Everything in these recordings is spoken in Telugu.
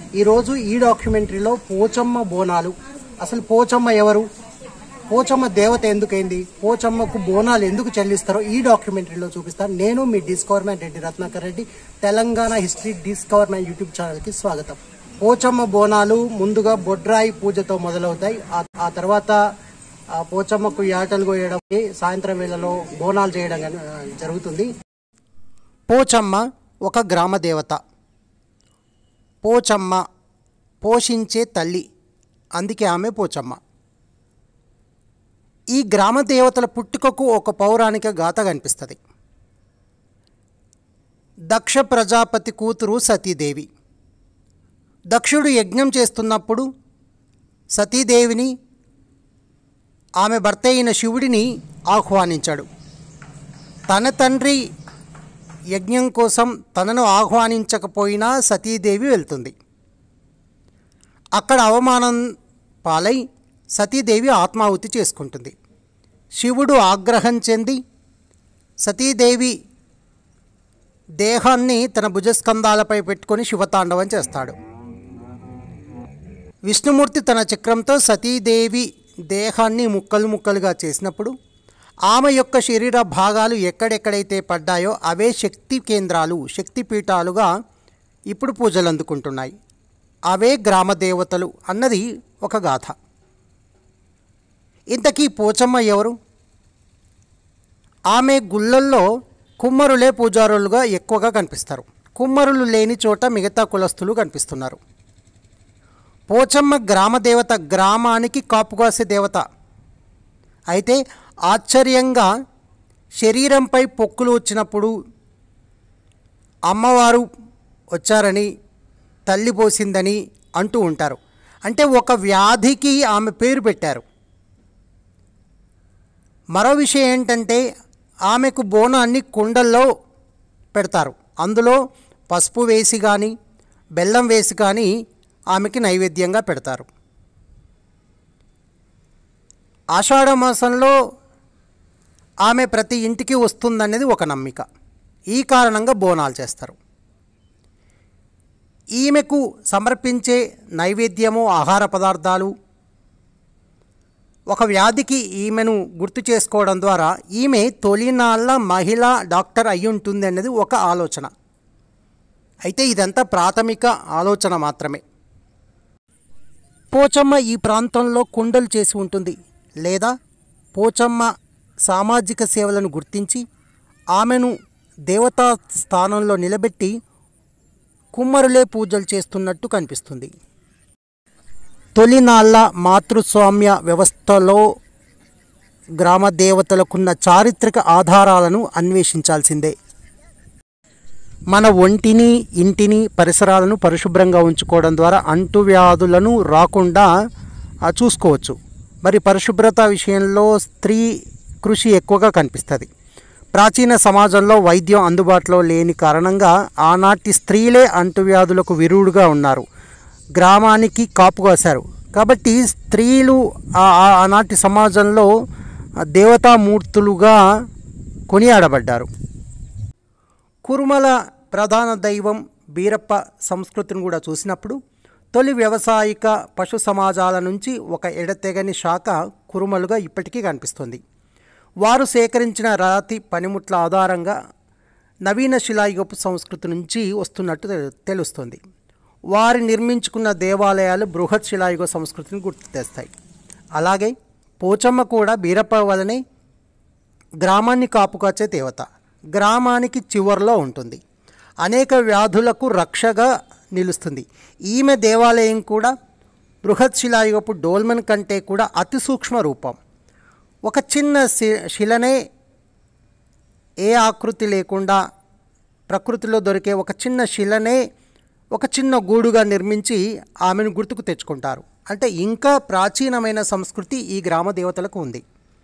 ఈరోజు ఈ డాక్యుమెంటరీలో పోచమ్మ బోనాలు అసలు పోచమ్మ ఎవరు పోచమ్మ దేవత ఎందుకైంది పోచమ్మకు బోనాలు ఎందుకు చెల్లిస్తారో ఈ డాక్యుమెంటరీలో చూపిస్తాను నేను మీ discover man Reddy Ratnakar Reddy Telangana history discover man YouTube ఛానల్కి స్వాగతం పోచమ్మ బోనాలు ముందుగా బొడ్రాయి పూజతో మొదలవుతాయి ఆ- ఆ తర్వాత ఆ పోచమ్మకు యాటలు కోయడం సాయంత్రం వేళలో బోనాలు చేయడం గాని, ఆ, జరుగుతుంది పోచమ్మ ఒక గ్రామ దేవత పోచమ్మ పోషించే తల్లి అందుకే ఆమె పోచమ్మ ఈ గ్రామ దేవతల పుట్టుకకు ఒక పౌరాణిక గాథ కనిపిస్తుంది దక్ష ప్రజాపతి కూతురు సతీదేవి దక్షుడు యజ్ఞం చేస్తున్నప్పుడు సతీదేవిని ఆమె భర్త అయిన శివుడిని ఆహ్వానించాడు తన తండ్రి యజ్ఞం కోసం తనను ఆహ్వానించకపోయినా సతీదేవి వెళ్తుంది అక్కడ అవమానం పాలై సతీదేవి ఆత్మాహుతి చేసుకుంటుంది శివుడు ఆగ్రహం చెంది సతీదేవి దేహాన్ని తన భుజస్కంధాలపై పెట్టుకొని శివతాండవం చేస్తాడు విష్ణుమూర్తి తన చక్రంతో సతీదేవి దేహాన్ని ముక్కలు ముక్కలుగా చేసినప్పుడు ఆమె యొక్క శరీర భాగాలు ఎక్కడెక్కడైతే పడ్డాయో అవే శక్తి కేంద్రాలు శక్తి పీఠాలుగా ఇప్పుడు పూజలు అందుకుంటున్నాయి అవే గ్రామ దేవతలు అన్నది ఒక గాథ ఇంతకీ పోచమ్మ ఎవరు ఆమె గుళ్ళల్లో కుమ్మరులే పూజారులుగా ఎక్కువగా కనిపిస్తారు కుమ్మరులు లేని చోట మిగతా కులస్తులు కనిపిస్తున్నారు పోచమ్మ గ్రామ దేవత గ్రామానికి కాపుగాసే దేవత అయితే ఆశ్చర్యంగా శరీరంపై పొక్కులు వచ్చినప్పుడు అమ్మవారు వచ్చారని తల్లి పోసిందని అంటూ ఉంటారు అంటే ఒక వ్యాధికి ఆమె పేరు పెట్టారు మరో విషయం ఏంటంటే ఆమెకు బోనాన్ని కుండల్లో పెడతారు అందులో పసుపు వేసి కానీ బెల్లం వేసి కానీ ఆమెకి నైవేద్యంగా పెడతారు ఆషాఢ మాసంలో ఆమె ప్రతి ఇంటికి వస్తుందనేది ఒక నమ్మిక ఈ కారణంగా బోనాలు చేస్తారు ఈమెకు సమర్పించే నైవేద్యము ఆహార పదార్థాలు ఒక వ్యాధికి ఈమెను గుర్తు చేసుకోవడం ద్వారా ఈమె తొలినాళ్ళ మహిళా డాక్టర్ అయి ఉంటుంది అనేది ఒక ఆలోచన అయితే ఇదంతా ప్రాథమిక ఆలోచన మాత్రమే పోచమ్మ ఈ ప్రాంతంలో కుండలు చేసి ఉంటుంది లేదా పోచమ్మ సామాజిక సేవలను గుర్తించి ఆమెను దేవతా స్థానంలో నిలబెట్టి కుమ్మరులే పూజలు చేస్తున్నట్టు కనిపిస్తుంది తొలినాళ్ళ మాతృస్వామ్య వ్యవస్థలో గ్రామ దేవతలకున్న చారిత్రక ఆధారాలను అన్వేషించాల్సిందే మన ఒంటిని ఇంటిని పరిసరాలను పరిశుభ్రంగా ఉంచుకోవడం ద్వారా అంటువ్యాధులను రాకుండా ఆ, చూసుకోవచ్చు మరి పరిశుభ్రత విషయంలో స్త్రీ కృషి ఎక్కువగా కనిపిస్తుంది ప్రాచీన సమాజంలో వైద్యం అందుబాటులో లేని కారణంగా ఆనాటి స్త్రీలే అంటువ్యాధులకు విరుడుగా ఉన్నారు గ్రామానికి కాపు కాశారు కాబట్టి స్త్రీలు ఆ- ఆ- ఆనాటి సమాజంలో ఆ, దేవతామూర్తులుగా కొనియాడబడ్డారు కురుమల ప్రధాన దైవం బీరప్ప సంస్కృతిని కూడా చూసినప్పుడు తొలి వ్యవసాయిక పశు సమాజాల నుంచి ఒక ఎడతెగని శాఖ కురుమలుగా ఇప్పటికీ కనిపిస్తుంది వారు సేకరించిన రాతి పనిముట్ల ఆధారంగా నవీన శిలాయుగపు సంస్కృతి నుంచి వస్తున్నట్టు తెలు- తెలుస్తుంది వారి నిర్మించుకున్న దేవాలయాలు బృహత్ శిలాయుగ సంస్కృతిని గుర్తు తెస్తాయి అలాగే పోచమ్మ కూడా బీరప్ప వలనే గ్రామాన్ని కాపుకాచే దేవత గ్రామానికి చివర్లో ఉంటుంది అనేక వ్యాధులకు రక్షగా నిలుస్తుంది ఈమె దేవాలయం కూడా బృహత్ శిలాయుగపు డోల్మెన్ కంటే కూడా అతి సూక్ష్మ రూపం ఒక చిన్న శి- శిలనే ఏ ఆకృతి లేకుండా ప్రకృతిలో దొరికే ఒక చిన్న శిలనే ఒక చిన్న గూడుగా నిర్మించి ఆమెను గుర్తుకు తెచ్చుకుంటారు అంటే ఇంకా ప్రాచీనమైన సంస్కృతి ఈ గ్రామ దేవతలకు ఉంది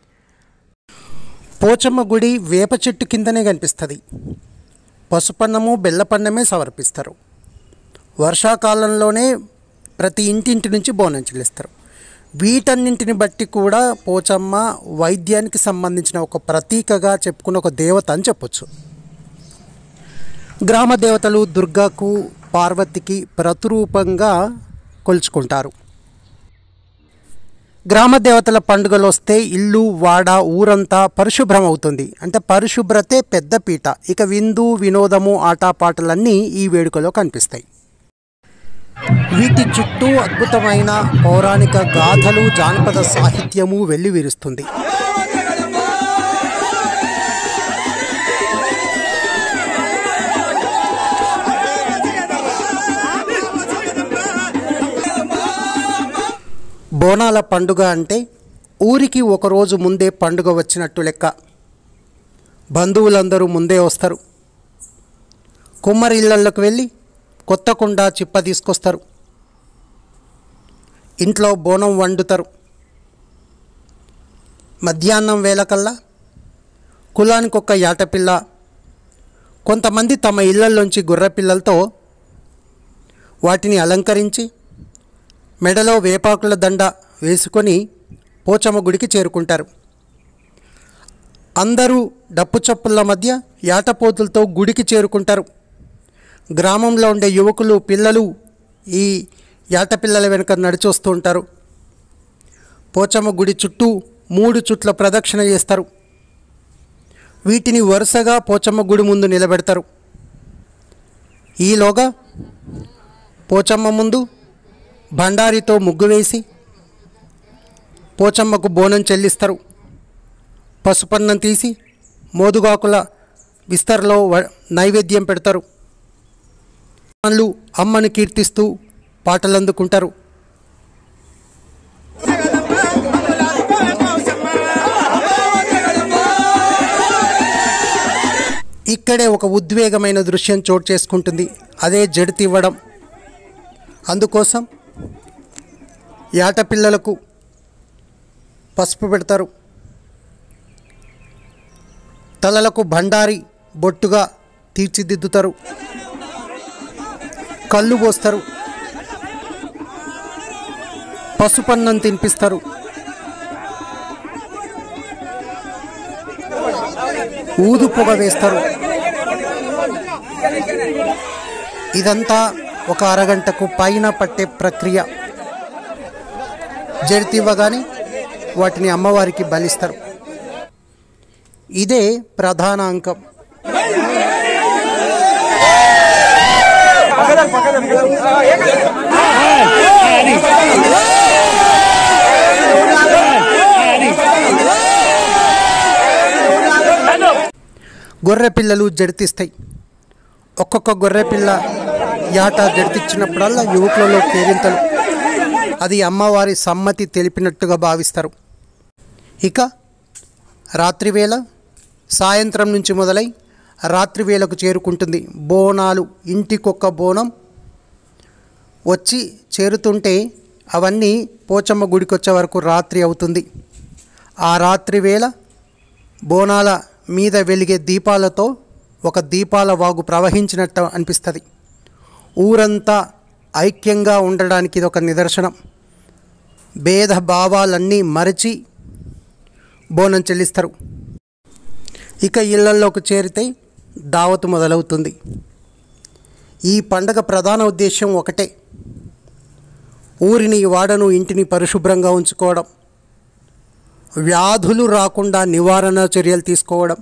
పోచమ్మ గుడి వేప చెట్టు కిందనే కనిపిస్తుంది పసుపన్నము బెల్లపన్నమే సమర్పిస్తారు వర్షాకాలంలోనే ప్రతి ఇంటింటి నుంచి బోనం చెల్లిస్తారు వీటన్నింటిని బట్టి కూడా పోచమ్మ వైద్యానికి సంబంధించిన ఒక ప్రతీకగా చెప్పుకున్న ఒక దేవత అని చెప్పొచ్చు గ్రామ దేవతలు దుర్గాకు పార్వతికి ప్రతిరూపంగా కొలుచుకుంటారు గ్రామ దేవతల పండుగలు వస్తే ఇల్లు వాడ ఊరంతా పరిశుభ్రం అవుతుంది అంటే పరిశుభ్రతే పెద్ద పీట ఇక విందు వినోదము ఆటపాటలన్నీ ఈ వేడుకలో కనిపిస్తాయి వీటి చుట్టూ అద్భుతమైన పౌరాణిక గాథలు జానపద సాహిత్యము వెల్లివిరుస్తుంది బోనాల పండుగ అంటే ఊరికి ఒకరోజు ముందే పండుగ వచ్చినట్టు లెక్క బంధువులందరూ ముందే వస్తారు కుమ్మరి ఇళ్ళల్లోకి వెళ్ళి కొత్త కుండ చిప్ప తీసుకొస్తారు ఇంట్లో బోనం వండుతారు మధ్యాహ్నం వేళకల్లా కులానికి ఒక యాటపిల్ల కొంతమంది తమ ఇళ్లలోంచి గుర్రపిల్లలతో వాటిని అలంకరించి మెడలో వేపాకుల దండ వేసుకొని పోచమ్మ గుడికి చేరుకుంటారు అందరూ డప్పు చప్పుల మధ్య యాటపోతులతో గుడికి చేరుకుంటారు గ్రామంలో ఉండే యువకులు పిల్లలు ఈ యాటపిల్లల వెనుక నడిచొస్తూ ఉంటారు పోచమ్మ గుడి చుట్టూ మూడు చుట్ల ప్రదక్షిణ చేస్తారు వీటిని వరుసగా పోచమ్మ గుడి ముందు నిలబెడతారు ఈలోగా పోచమ్మ ముందు బండారితో ముగ్గు వేసి పోచమ్మకు బోనం చెల్లిస్తారు పసుపన్నం తీసి మోదుగాకుల విస్తరలో వ- నైవేద్యం పెడతారు వాళ్ళు అమ్మను కీర్తిస్తూ పాటలు అందుకుంటారు ఇక్కడే ఒక ఉద్వేగమైన దృశ్యం చోటు చేసుకుంటుంది అదే జడితి ఇవ్వడం అందుకోసం యాట పిల్లలకు పసుపు పెడతారు తలలకు భండారి బొట్టుగా తీర్చిదిద్దుతారు కళ్ళు పోస్తారు పసుపన్నం తినిపిస్తారు ఊదు పొగ వేస్తారు ఇదంతా ఒక అరగంటకు పైన పట్టే ప్రక్రియ జడితి ఇవ్వగానే వాటిని అమ్మవారికి బలిస్తారు ఇదే ప్రధాన అంకం గొర్రె పిల్లలు జడితిస్తాయి ఒక్కొక్క గొర్రె పిల్ల యాట జడితిచ్చినప్పుడల్లా యువకులలో కేరింతలు అది అమ్మవారి సమ్మతి తెలిపినట్టుగా భావిస్తారు ఇక రాత్రివేళ సాయంత్రం నుంచి మొదలై రాత్రి వేళకు చేరుకుంటుంది బోనాలు ఇంటికొక్క బోనం వచ్చి చేరుతుంటే అవన్నీ పోచమ్మ గుడికి వచ్చే వరకు రాత్రి అవుతుంది ఆ రాత్రి వేళ బోనాల మీద వెలిగే దీపాలతో ఒక దీపాల వాగు ప్రవహించినట్టు అనిపిస్తుంది ఊరంతా ఐక్యంగా ఉండడానికి ఇది ఒక నిదర్శనం భేద భావాలన్నీ మరచి బోనం చెల్లిస్తారు ఇక ఇళ్లల్లోకి చేరితే దావతు మొదలవుతుంది ఈ పండగ ప్రధాన ఉద్దేశం ఒకటే ఊరిని వాడను ఇంటిని పరిశుభ్రంగా ఉంచుకోవడం వ్యాధులు రాకుండా నివారణ చర్యలు తీసుకోవడం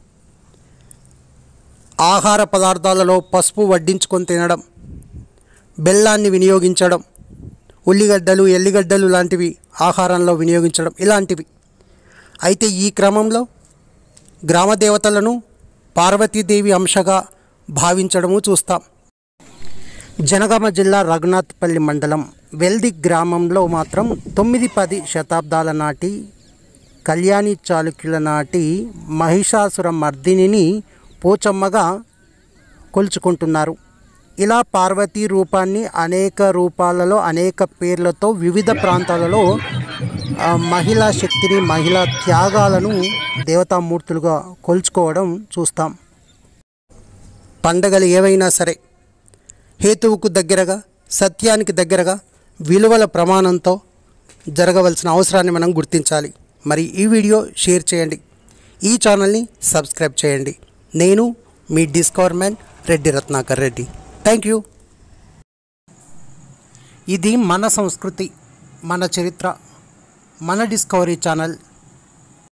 ఆహార పదార్థాలలో పసుపు వడ్డించుకొని తినడం బెల్లాన్ని వినియోగించడం ఉల్లిగడ్డలు ఎల్లిగడ్డలు లాంటివి ఆహారంలో వినియోగించడం ఇలాంటివి అయితే ఈ క్రమంలో గ్రామ దేవతలను పార్వతీదేవి అంశగా భావించడము చూస్తాం జనగామ జిల్లా రఘునాథ్పల్లి మండలం వెల్ది గ్రామంలో మాత్రం తొమ్మిది పది శతాబ్దాల నాటి కళ్యాణి చాళుక్యుల నాటి మహిషాసుర మర్దినిని పోచమ్మగా కొలుచుకుంటున్నారు ఇలా పార్వతీ రూపాన్ని అనేక రూపాలలో అనేక పేర్లతో వివిధ ప్రాంతాలలో ఆ, మహిళా శక్తిని మహిళా త్యాగాలను దేవతామూర్తులుగా కొలుచుకోవడం చూస్తాం పండగలు ఏవైనా సరే హేతువుకు దగ్గరగా సత్యానికి దగ్గరగా విలువల ప్రమాణంతో జరగవలసిన అవసరాన్ని మనం గుర్తించాలి మరి ఈ వీడియో షేర్ చేయండి ఈ ఛానల్ని సబ్స్క్రైబ్ చేయండి నేను మీ discover man Reddy Ratnakar Reddy thank you ఇది మన సంస్కృతి మన చరిత్ర మన డిస్కవరీ ఛానల్